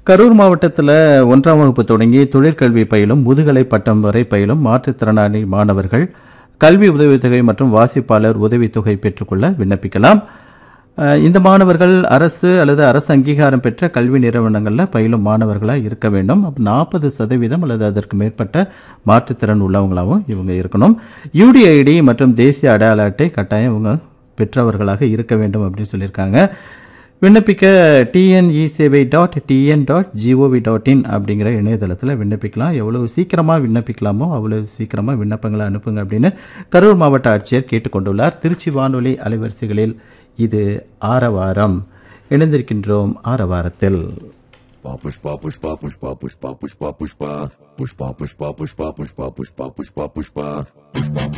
கரூர் மாவட்டத்தில் ஒன்றாம் வகுப்பு தொடங்கி தொழிற்கல்வி பயிலும் முதுகலை பட்டம் வரை பயிலும் மாற்றுத்திறனாளி மாணவர்கள் கல்வி உதவித்தொகை மற்றும் வாசிப்பாளர் உதவித்தொகை பெற்றுக்கொள்ள விண்ணப்பிக்கலாம் அஹ், இந்த மாணவர்கள் அரசு அல்லது அரசு அங்கீகாரம் பெற்ற கல்வி நிறுவனங்களில் பயிலும் மாணவர்களாக இருக்க வேண்டும் நாற்பது சதவீதம் அல்லது அதற்கு மேற்பட்ட மாற்றுத்திறன் உள்ளவங்களாகவும் இவங்க இருக்கணும் யூடிஐடி மற்றும் தேசிய அடையாள அட்டை கட்டாயம் இவங்க பெற்றவர்களாக இருக்க வேண்டும் அப்படின்னு சொல்லியிருக்காங்க விண்ணப்பிக்க TNE sevai dot TN dot gov dot in அப்படிங்கிற இணையதளத்தில் விண்ணப்பிக்கலாம் எவ்வளவு சீக்கிரமாக விண்ணப்பிக்கலாமோ அவ்வளவு சீக்கிரமாக விண்ணப்பங்களை அனுப்புங்க அப்படின்னு கரூர் மாவட்ட ஆட்சியர் கேட்டுக்கொண்டுள்ளார் திருச்சி வானொலி அலைவரிசைகளில் இது ஆரவாரம் இணைந்திருக்கின்றோம் ஆரவாரத்தில் Pushpa, pushpa, pushpa, pushpa, pushpa, pushpa, pushpa, pushpa, pushpa, pushpa, pushpa, pushpa, pushpa, pushpa, pushpa,